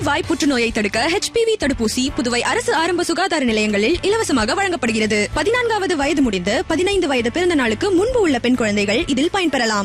வாய் புற்றுநோயை தடுக்க ஹெச்பிவி தடுப்பூசி புதுவை அரசு ஆரம்ப சுகாதார நிலையங்களில் இலவசமாக வழங்கப்படுகிறது பதினான்காவது வயது முடிந்து பதினைந்து வயது பிறந்த நாளுக்கு முன்பு உள்ள பெண் குழந்தைகள் இதில் பயன்பெறலாம்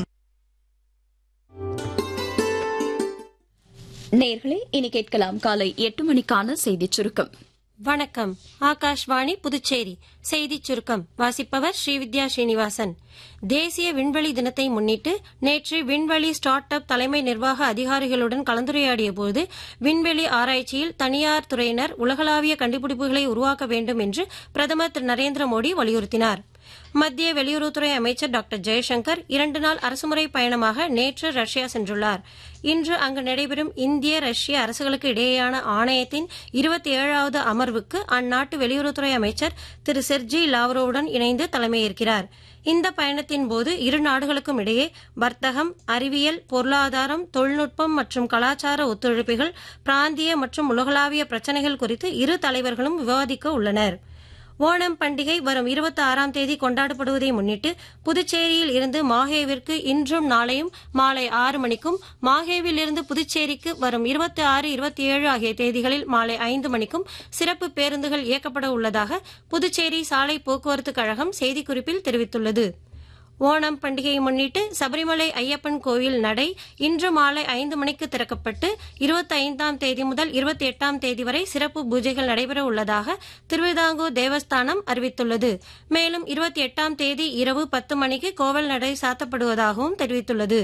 நேர்களே இனி கேட்கலாம் காலை எட்டு மணிக்கான செய்திச் சுருக்கம் வணக்கம் ஆகாஷ்வாணி புதுச்சேரி செய்திச் சுருக்கம் வாசிப்பவர் ஸ்ரீவித்யா ஸ்ரீனிவாசன் தேசிய விண்வெளி தினத்தை முன்னிட்டு நேற்று விண்வெளி ஸ்டார்ட் அப் தலைமை நிர்வாக அதிகாரிகளுடன் கலந்துரையாடிய போது விண்வெளி ஆராய்ச்சியில் தனியார் துறையினர் உலகளாவிய கண்டுபிடிப்புகளை உருவாக்க வேண்டும் என்று பிரதமர் திரு நரேந்திர மோடி வலியுறுத்தினார் மத்திய வெளியுறவுத்துறை அமைச்சர் டாக்டர் ஜெய்சங்கர் இரண்டு நாள் அரசுமுறை பயணமாக நேற்று ரஷ்யா சென்றுள்ளார் இன்று அங்கு நடைபெறும் இந்திய ரஷ்ய அரசுகளுக்கு இடையேயான ஆணையத்தின் இருபத்தி ஏழாவது அமர்வுக்கு அந்நாட்டு வெளியுறவுத்துறை அமைச்சர் திரு செர்ஜி லாவ்ரோவுடன் இணைந்து தலைமையேற்கிறார் இந்த பயணத்தின் போது இரு நாடுகளுக்கும் இடையே வர்த்தகம் அறிவியல் பொருளாதாரம் தொழில்நுட்பம் மற்றும் கலாச்சார ஒத்துழைப்புகள் பிராந்திய மற்றும் உலகளாவிய பிரச்சினைகள் குறித்து இரு தலைவர்களும் விவாதிக்க உள்ளனர் ஓணம் பண்டிகை வரும் இருபத்தி ஆறாம் தேதி கொண்டாடப்படுவதை முன்னிட்டு புதுச்சேரியில் இருந்து மாஹேவிற்கு இன்றும் நாளையும் மாலை ஆறு மணிக்கும் மாஹேவில் இருந்து புதுச்சேரிக்கு வரும் இருபத்தி ஆறு இருபத்தி ஏழு ஆகிய தேதிகளில் மாலை ஐந்து மணிக்கும் சிறப்பு பேருந்துகள் இயக்கப்பட உள்ளதாக புதுச்சேரி சாலை போக்குவரத்து கழகம் செய்திக்குறிப்பில் தெரிவித்துள்ளது ஓணம் பண்டிகையை முன்னிட்டு சபரிமலை ஐயப்பன் கோவில் நடை இன்று மாலை ஐந்து மணிக்கு திறக்கப்பட்டு இருபத்தி ஐந்தாம் தேதி முதல் இருபத்தி எட்டாம் தேதி வரை சிறப்பு பூஜைகள் நடைபெற உள்ளதாக திருவிதாங்கூர் தேவஸ்தானம் அறிவித்துள்ளது மேலும் இருபத்தி எட்டாம் தேதி இரவு பத்து மணிக்கு கோவில் நடை சாத்தப்படுவதாகவும் தெரிவித்துள்ளது